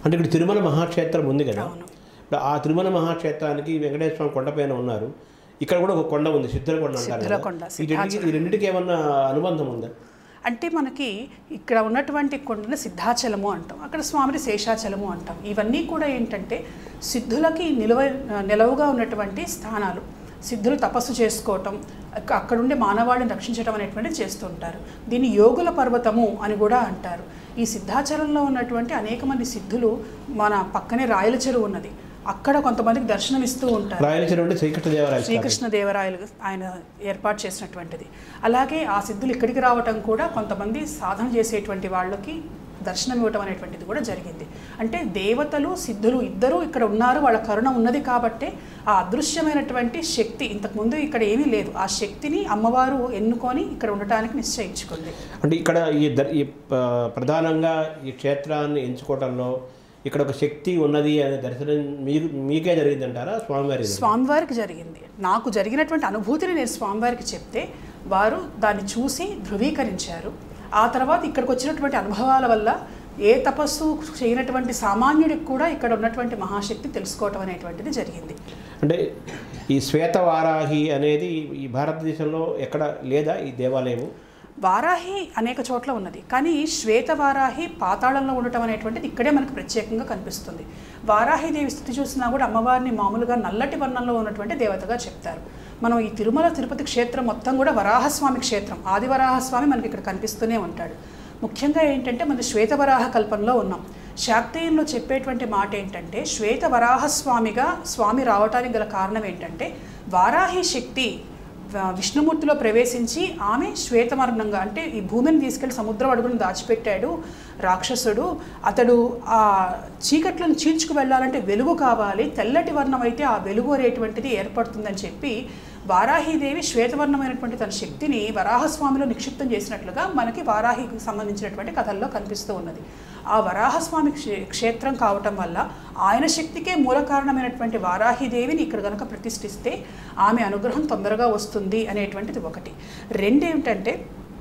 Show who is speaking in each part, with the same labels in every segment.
Speaker 1: అంటే ఇక్కడ తిరుమల మహాక్షేత్రం ఉంది కదా
Speaker 2: అవును.
Speaker 1: ఇప్పుడు ఆ తిరుమల మహాక్షేత్రానికి వెంకటేశ్వర స్వామి కొండపైన ఉన్నారు ఇక్కడ కూడా ఒక కొండ ఉంది సిద్ధరకొండ అంటారు కదా
Speaker 2: సిద్ధరకొండ,
Speaker 1: ఈ రెండింటికి ఈ రెండింటికి ఏమన్నా అనుబంధం ఉందా
Speaker 2: అంటే మనకి ఇక్కడ ఉన్నటువంటి కొండను సిద్ధాచలము అంటాం అక్కడ స్వామిని శేషాచలము అంటాం ఇవన్నీ కూడా ఏంటంటే సిద్ధులకి నిలువ నిలవుగా ఉన్నటువంటి స్థానాలు సిద్ధులు తపస్సు చేసుకోవటం అక్క- అక్కడుండే మానవాళిని రక్షించడం అనేటువంటిది చేస్తుంటారు దీన్ని యోగుల పర్వతము అని కూడా అంటారు ఈ సిద్ధాచలంలో ఉన్నటువంటి అనేక మంది సిద్ధులు మన పక్కనే రాయల చెరువు ఉన్నది అక్కడ కొంతమందికి దర్శనం ఇస్తూ ఉంటారు
Speaker 1: రాయలసీమ అంటే శ్రీకృష్ణదేవరాయలు
Speaker 2: శ్రీకృష్ణదేవరాయలు ఆయన ఏర్పాటు చేసినటువంటిది అలాగే ఆ సిద్ధులు ఇక్కడికి రావటం కూడా కొంతమంది సాధన చేసేటువంటి వాళ్ళకి దర్శనం ఇవ్వటం అనేటువంటిది కూడా జరిగింది అంటే దేవతలు సిద్ధులు ఇద్దరూ ఇక్కడ ఉన్నారు వాళ్ళ కరుణ ఉన్నది కాబట్టే ఆ అదృశ్యమైనటువంటి శక్తి ఇంతకుముందు ఇక్కడ ఏమీ లేదు ఆ శక్తిని అమ్మవారు ఎన్నుకొని ఇక్కడ ఉండటానికి నిశ్చయించుకుంది
Speaker 1: అంటే ఇక్కడ ఈ దర్ ఈ ప- ప్రధానంగా ఈ క్షేత్రాన్ని ఎంచుకోవడంలో ఇక్కడ ఒక శక్తి ఉన్నది అనే దర్శనం మీకు మీకే జరిగిందంటారా స్వామివారి
Speaker 2: స్వామివారికి జరిగింది నాకు జరిగినటువంటి అనుభూతిని నేను స్వామివారికి చెప్తే వారు దాన్ని చూసి ధృవీకరించారు ఆ తర్వాత ఇక్కడికి వచ్చినటువంటి అనుభవాల వల్ల ఏ తపస్సు చేయనటువంటి సామాన్యుడికి కూడా ఇక్కడ ఉన్నటువంటి మహాశక్తి తెలుసుకోవటం అనేటువంటిది జరిగింది
Speaker 1: అంటే ఈ శ్వేతవారాహి అనేది ఈ భారతదేశంలో ఎక్కడ లేదా ఈ దేవాలయము
Speaker 2: వారాహి అనేక చోట్ల ఉన్నది కానీ శ్వేత వారాహి పాతాళంలో ఉండటం అనేటువంటిది ఇక్కడే మనకు ప్రత్యేకంగా కనిపిస్తుంది వారాహి దేవి స్థితి చూసినా కూడా అమ్మవారిని మామూలుగా నల్లటి వర్ణంలో ఉన్నటువంటి దేవతగా చెప్తారు మనం ఈ తిరుమల తిరుపతి క్షేత్రం మొత్తం కూడా వరాహస్వామి క్షేత్రం ఆది వరాహస్వామి మనకి ఇక్కడ కనిపిస్తూనే ఉంటాడు ముఖ్యంగా ఏంటంటే మన శ్వేతవరాహ కల్పంలో ఉన్నాం శాక్తేయంలో చెప్పేటువంటి మాట ఏంటంటే శ్వేత వరాహస్వామిగా స్వామి రావటానికి గల కారణం ఏంటంటే వారాహి శక్తి వ- విష్ణుమూర్తిలో ప్రవేశించి ఆమె శ్వేతవర్ణంగా అంటే ఈ భూమిని తీసుకెళ్లి సముద్రం అడుగును దాచిపెట్టాడు రాక్షసుడు అతడు ఆ చీకట్లను చీల్చుకు వెళ్ళాలంటే వెలుగు కావాలి తెల్లటి వర్ణం అయితే ఆ వెలుగు అనేటువంటిది ఏర్పడుతుందని చెప్పి వారాహీదేవి శ్వేతవర్ణమైనటువంటి తన శక్తిని వరాహస్వామిలో నిక్షిప్తం చేసినట్లుగా మనకి వారాహికి సంబంధించినటువంటి కథల్లో కనిపిస్తూ ఉన్నది ఆ వరాహస్వామి క్షే- క్షేత్రం కావటం వల్ల ఆయన శక్తికే మూల కారణమైనటువంటి వారాహిదేవిని ఇక్కడ కనుక ప్రతిష్ఠిస్తే ఆమె అనుగ్రహం తొందరగా వస్తుంది అనేటువంటిది ఒకటి రెండేమిటంటే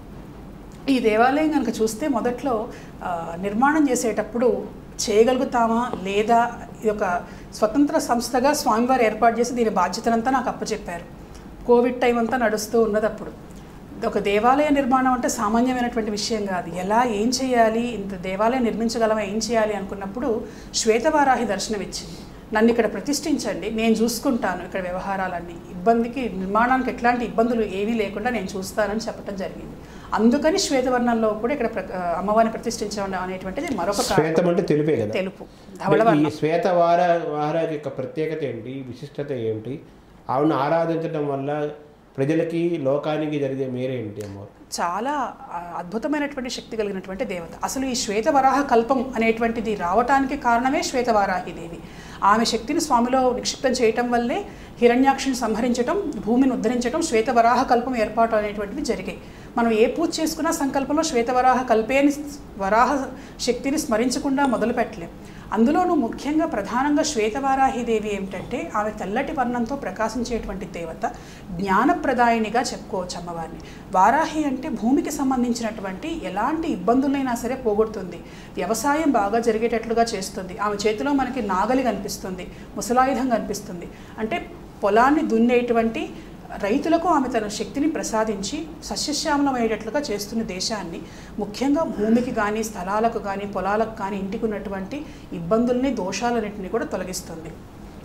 Speaker 2: ఈ దేవాలయం కనుక చూస్తే మొదట్లో ఆ, నిర్మాణం చేసేటప్పుడు చేయగలుగుతామా లేదా ఇది ఒక స్వతంత్ర సంస్థగా స్వామివారు ఏర్పాటు చేసి దీని బాధ్యతనంతా నాకు అప్పచెప్పారు కోవిడ్ టైం అంతా నడుస్తూ ఉన్నది అప్పుడు ఒక దేవాలయ నిర్మాణం అంటే సామాన్యమైనటువంటి విషయం కాదు ఎలా ఏం చేయాలి ఇంత దేవాలయం నిర్మించగలమా ఏం చేయాలి అనుకున్నప్పుడు శ్వేతవారాహి దర్శనం ఇచ్చింది నన్ను ఇక్కడ ప్రతిష్ఠించండి నేను చూసుకుంటాను ఇక్కడ వ్యవహారాలన్నీ ఇబ్బందికి నిర్మాణానికి ఎట్లాంటి ఇబ్బందులు ఏమీ లేకుండా నేను చూస్తానని చెప్పడం జరిగింది అందుకని శ్వేతవర్ణంలో కూడా ఇక్కడ ప్ర- అమ్మవారిని ప్రతిష్ఠించడం అనేటువంటిది మరొక కారణం.
Speaker 1: శ్వేతం అంటే తెలిపే కదా
Speaker 2: తెలుపు
Speaker 1: అంటే ఈ
Speaker 2: ధవళవర్ణం
Speaker 1: శ్వేతవార వారాహి యొక్క ప్రత్యేకత ఏంటి విశిష్టత ఏమిటి ఆవిడను ఆరాధించడం వల్ల ప్రజలకి లోకానికి జరిగే మేరేంటి అమ్మవారు
Speaker 2: చాలా ఆ, అద్భుతమైనటువంటి శక్తి కలిగినటువంటి దేవత అసలు ఈ శ్వేతవరాహ కల్పం అనేటువంటిది రావటానికి కారణమే శ్వేతవారాహి దేవి ఆమె శక్తిని స్వామిలో నిక్షిప్తం చేయటం వల్లే హిరణ్యాక్షిని సంహరించటం భూమిని ఉద్ధరించటం శ్వేతవరాహ కల్పం ఏర్పాటు అనేటువంటివి జరిగాయి మనం ఏ పూజ చేసుకున్నా సంకల్పంలో శ్వేతవరాహ కల్పేని వరాహ శక్తిని స్మరించకుండా మొదలు పెట్టలేం అందులోనూ ముఖ్యంగా ప్రధానంగా శ్వేతవారాహిదేవి ఏమిటంటే ఆమె తెల్లటి వర్ణంతో ప్రకాశించేటువంటి దేవత జ్ఞానప్రదాయినిగా చెప్పుకోవచ్చు అమ్మవారిని వారాహి అంటే భూమికి సంబంధించినటువంటి ఎలాంటి ఇబ్బందులైనా సరే పోగొడుతుంది వ్యవసాయం బాగా జరిగేటట్లుగా చేస్తుంది ఆమె చేతిలో మనకి నాగలి కనిపిస్తుంది ముసలాయుధం కనిపిస్తుంది అంటే పొలాన్ని దున్నేటువంటి రైతులకు ఆమె తన శక్తిని ప్రసాదించి సస్యశ్యామలమయ్యేటట్లుగా చేస్తున్న దేశాన్ని ముఖ్యంగా భూమికి కానీ స్థలాలకు కానీ పొలాలకు కానీ ఇంటికి ఉన్నటువంటి ఇబ్బందుల్ని దోషాలన్నింటినీ కూడా తొలగిస్తుంది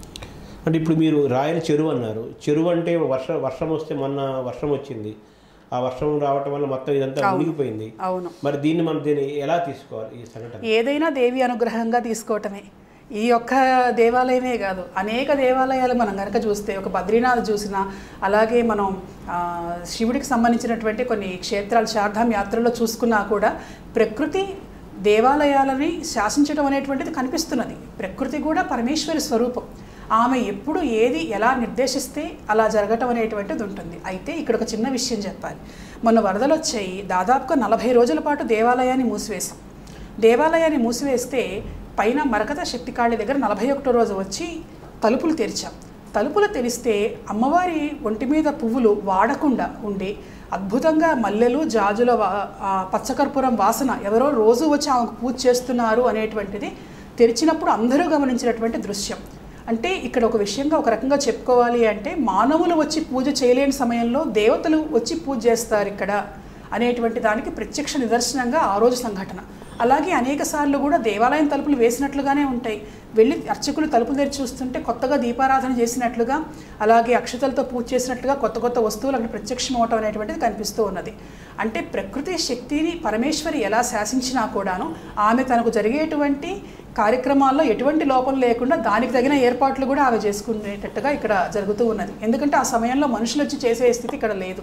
Speaker 1: అంటే ఇప్పుడు మీరు రాయల చెరువు అన్నారు చెరువు అంటే వర్ష వర్షం వస్తే మొన్న వర్షం వచ్చింది ఆ వర్షం రావటం వల్ల మొత్తం ఇదంతా
Speaker 2: అవును.
Speaker 1: మునిగిపోయింది
Speaker 2: అవును
Speaker 1: మరి దీన్ని మనం దీన్ని ఎలా తీసుకోవాలి ఈ సంఘటన
Speaker 2: ఏదైనా దేవి అనుగ్రహంగా తీసుకోవటమే ఈ ఒక్క దేవాలయమే కాదు అనేక దేవాలయాలు మనం కనుక చూస్తే ఒక బద్రీనాథ్ చూసినా అలాగే మనం ఆ, శివుడికి సంబంధించినటువంటి కొన్ని క్షేత్రాలు శారదాం యాత్రలో చూసుకున్నా కూడా ప్రకృతి దేవాలయాలని శాసించడం అనేటువంటిది కనిపిస్తున్నది ప్రకృతి కూడా పరమేశ్వరి స్వరూపం ఆమె ఎప్పుడు ఏది ఎలా నిర్దేశిస్తే అలా జరగటం అనేటువంటిది ఉంటుంది అయితే ఇక్కడ ఒక చిన్న విషయం చెప్పాలి మొన్న వరదలు వచ్చాయి దాదాపుగా నలభై రోజుల పాటు దేవాలయాన్ని మూసివేశాం దేవాలయాన్ని మూసివేస్తే పైన మరకత శక్తికాళి దగ్గర నలభై ఒకటో రోజు వచ్చి తలుపులు తెరిచాం తలుపులు తెరిస్తే అమ్మవారి ఒంటి మీద పువ్వులు వాడకుండా ఉండి అద్భుతంగా మల్లెలు జాజుల వా- ఆ పచ్చకర్పూరం వాసన ఎవరో రోజు వచ్చి ఆమెకు పూజ చేస్తున్నారు అనేటువంటిది తెరిచినప్పుడు అందరూ గమనించినటువంటి దృశ్యం అంటే ఇక్కడ ఒక విషయంగా ఒక రకంగా చెప్పుకోవాలి అంటే మానవులు వచ్చి పూజ చేయలేని సమయంలో దేవతలు వచ్చి పూజ చేస్తారు ఇక్కడ అనేటువంటి దానికి ప్రత్యక్ష నిదర్శనంగా ఆ రోజు సంఘటన అలాగే అనేక సార్లు కూడా దేవాలయం తలుపులు వేసినట్లుగానే ఉంటాయి వెళ్ళి అర్చకులు తలుపులు తెరిచి చూస్తుంటే కొత్తగా దీపారాధన చేసినట్లుగా అలాగే అక్షతలతో పూజ చేసినట్లుగా కొత్త కొత్త వస్తువులు అక్కడ ప్రత్యక్షం అవటం అనేటువంటిది కనిపిస్తూ ఉన్నది అంటే ప్రకృతి శక్తిని పరమేశ్వరి ఎలా శాసించినా కూడాను ఆమె తనకు జరిగేటువంటి కార్యక్రమాల్లో ఎటువంటి లోపం లేకుండా దానికి తగిన ఏర్పాట్లు కూడా ఆమె చేసుకునేటట్టుగా ఇక్కడ జరుగుతూ ఉన్నది ఎందుకంటే ఆ సమయంలో మనుషులు వచ్చి చేసే స్థితి ఇక్కడ లేదు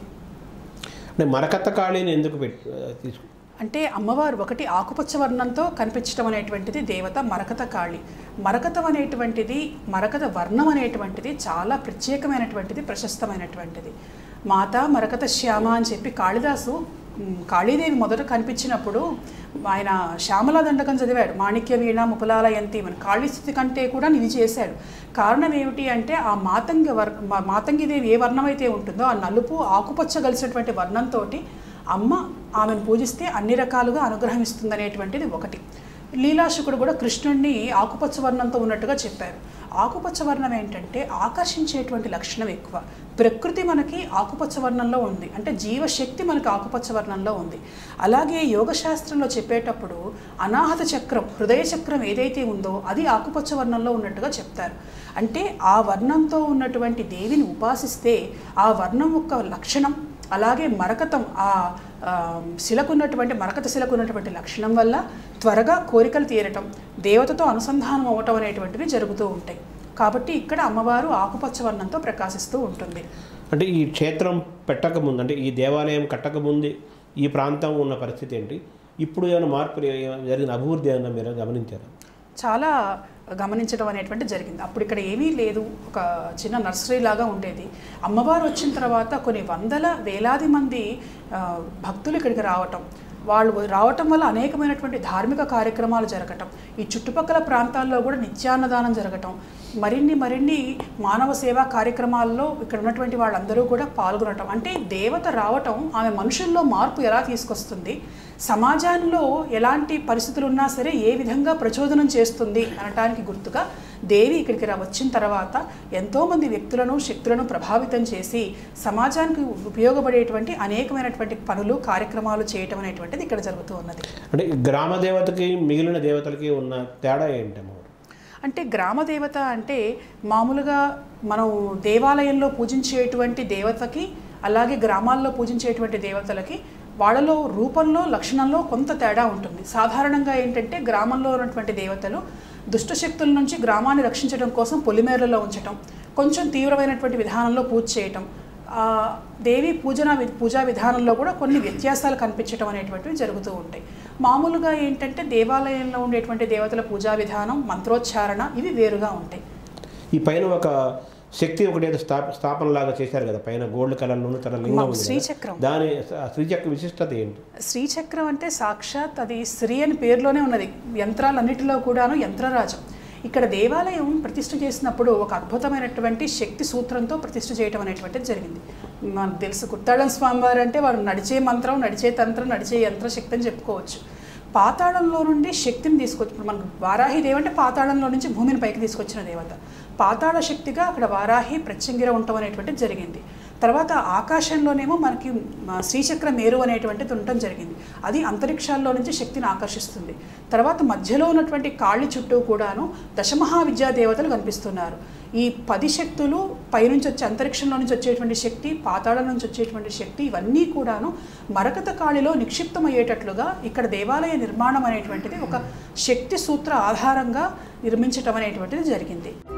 Speaker 1: అంటే మరకత్త కాళీని ఎందుకు పెట్టి తీసుకు
Speaker 2: అంటే అమ్మవారు ఒకటి ఆకుపచ్చ వర్ణంతో కనిపించడం అనేటువంటిది దేవత మరకత కాళి మరకతం అనేటువంటిది మరకత వర్ణం అనేటువంటిది చాలా ప్రత్యేకమైనటువంటిది ప్రశస్తమైనటువంటిది మాత మరకత శ్యామ అని చెప్పి కాళిదాసు మ్, కాళీదేవి మొదట కనిపించినప్పుడు ఆయన శ్యామలా దండకం చదివాడు మాణిక్య వీణ ముపలాల యంతి మన కాళీ స్థితి కంటే కూడా నిధి చేశాడు కారణం ఏమిటి అంటే ఆ మాతంగి వర్ మా- మాతంగిదేవి ఏ వర్ణం అయితే ఉంటుందో ఆ నలుపు ఆకుపచ్చ కలిసినటువంటి వర్ణంతో అమ్మ ఆమెను పూజిస్తే అన్ని రకాలుగా అనుగ్రహం ఇస్తుందనేటువంటిది ఒకటి లీలాశుకుడు కూడా కృష్ణుణ్ణి ఆకుపచ్చ వర్ణంతో ఉన్నట్టుగా చెప్పారు ఆకుపచ్చ వర్ణం ఏంటంటే ఆకర్షించేటువంటి లక్షణం ఎక్కువ ప్రకృతి మనకి ఆకుపచ్చ వర్ణంలో ఉంది అంటే జీవశక్తి మనకి ఆకుపచ్చ వర్ణంలో ఉంది అలాగే యోగశాస్త్రంలో చెప్పేటప్పుడు అనాహత చక్రం హృదయ చక్రం ఏదైతే ఉందో అది ఆకుపచ్చ వర్ణంలో ఉన్నట్టుగా చెప్తారు అంటే ఆ వర్ణంతో ఉన్నటువంటి దేవిని ఉపాసిస్తే ఆ వర్ణం యొక్క లక్షణం అలాగే మరకతం ఆ ఆ, శిలకున్నటువంటి మరకత శిలకున్నటువంటి లక్షణం వల్ల త్వరగా కోరికలు తీరటం దేవతతో అనుసంధానం అవ్వటం అనేటువంటివి జరుగుతూ ఉంటాయి కాబట్టి ఇక్కడ అమ్మవారు ఆకుపచ్చ వర్ణంతో ప్రకాశిస్తూ ఉంటుంది
Speaker 1: అంటే ఈ క్షేత్రం పెట్టకముందు అంటే ఈ దేవాలయం కట్టకముందు ఈ ప్రాంతం ఉన్న పరిస్థితి ఏంటి ఇప్పుడు ఏమైనా మార్పు ఏ- జరిగిన అభివృద్ధి ఏమైనా మీరు గమనించారా
Speaker 2: చాలా గమనించడం అనేటువంటి జరిగింది అప్పుడు ఇక్కడ ఏమీ లేదు ఒక చిన్న నర్సరీ లాగా ఉండేది అమ్మవారు వచ్చిన తర్వాత కొన్ని వందల వేలాది మంది ఆ, భక్తులు ఇక్కడికి రావటం వాళ్ళు రావటం వల్ల అనేకమైనటువంటి ధార్మిక కార్యక్రమాలు జరగటం ఈ చుట్టుపక్కల ప్రాంతాల్లో కూడా నిత్యాన్నదానం జరగటం మరిన్ని మరిన్ని మానవ సేవా కార్యక్రమాల్లో ఇక్కడ ఉన్నటువంటి వాళ్ళందరూ కూడా పాల్గొనటం అంటే దేవత రావటం ఆమె మనుషుల్లో మార్పు ఎలా తీసుకొస్తుంది సమాజంలో ఎలాంటి పరిస్థితులు ఉన్నా సరే ఏ విధంగా ప్రచోదనం చేస్తుంది అనటానికి గుర్తుగా దేవి ఇక్కడికి రా వచ్చిన తర్వాత ఎంతోమంది వ్యక్తులను శక్తులను ప్రభావితం చేసి సమాజానికి ఉపయోగపడేటువంటి అనేకమైనటువంటి పనులు కార్యక్రమాలు చేయటం అనేటువంటిది ఇక్కడ జరుగుతూ ఉన్నది
Speaker 1: అంటే ఈ గ్రామ దేవతకి మిగిలిన దేవతలకి ఉన్న తేడా ఏంటమ్మా
Speaker 2: అంటే గ్రామ దేవత అంటే మామూలుగా మనం దేవాలయంలో పూజించేటువంటి దేవతకి అలాగే గ్రామాల్లో పూజించేటువంటి దేవతలకి వాళ్ళలో రూపంలో లక్షణంలో కొంత తేడా ఉంటుంది సాధారణంగా ఏంటంటే గ్రామంలో ఉన్నటువంటి దేవతలు దుష్టశక్తుల నుంచి గ్రామాన్ని రక్షించడం కోసం పొలిమేరలలో ఉంచటం కొంచెం తీవ్రమైనటువంటి విధానంలో పూజ చేయటం ఆ, దేవి పూజన వి- పూజా విధానంలో కూడా కొన్ని వ్యత్యాసాలు కనిపించడం అనేటువంటివి జరుగుతూ ఉంటాయి మామూలుగా ఏంటంటే దేవాలయంలో ఉండేటువంటి దేవతల పూజా విధానం మంత్రోచ్చారణ ఇవి వేరుగా ఉంటాయి
Speaker 1: ఈ పైన ఒక శక్తి ఒకటి ఏదో స్థాప స్థాపన లాగా చేశారు కదా పైన గోల్డ్ కలర్లోను తన లింగం
Speaker 2: మా
Speaker 1: ఉంది కదా.
Speaker 2: శ్రీచక్రం.
Speaker 1: దాని ఆ శ్రీచక్ర విశిష్టత ఏంటి
Speaker 2: శ్రీచక్రం అంటే సాక్షాత్ అది శ్రీ అని పేరులోనే ఉన్నది యంత్రాలన్నిటిలో కూడాను యంత్రరాజం ఇక్కడ దేవాలయం ప్రతిష్ఠ చేసినప్పుడు ఒక అద్భుతమైనటువంటి శక్తి సూత్రంతో ప్రతిష్ఠ చేయటం అనేటువంటిది జరిగింది మనకు తెలుసు కుత్తాళం స్వామివారు అంటే వారు నడిచే మంత్రం నడిచే తంత్రం నడిచే యంత్ర శక్తి అని చెప్పుకోవచ్చు పాతాళంలో నుండి శక్తిని తీసుకొచ్చి ఇప్పుడు మనకు వారాహి దేవ అంటే పాతాళంలో నుంచి భూమిని పైకి తీసుకొచ్చిన దేవత పాతాళ శక్తిగా అక్కడ వారాహి ప్రత్యంగిర ఉండటం అనేటువంటిది జరిగింది తర్వాత ఆకాశంలోనేమో మనకి మ, శ్రీచక్ర మేరు అనేటువంటిది ఉండటం జరిగింది అది అంతరిక్షాల్లో నుంచి శక్తిని ఆకర్షిస్తుంది తర్వాత మధ్యలో ఉన్నటువంటి కాళ్ళి చుట్టూ కూడాను దశమహా విద్యా దేవతలు కనిపిస్తున్నారు ఈ పది శక్తులు పైనుంచి వచ్చే అంతరిక్షంలో నుంచి వచ్చేటువంటి శక్తి పాతాళం నుంచి వచ్చేటువంటి శక్తి ఇవన్నీ కూడాను మరకత కాళిలో నిక్షిప్తమయ్యేటట్లుగా ఇక్కడ దేవాలయ నిర్మాణం అనేటువంటిది ఒక శక్తి సూత్ర ఆధారంగా నిర్మించటం అనేటువంటిది జరిగింది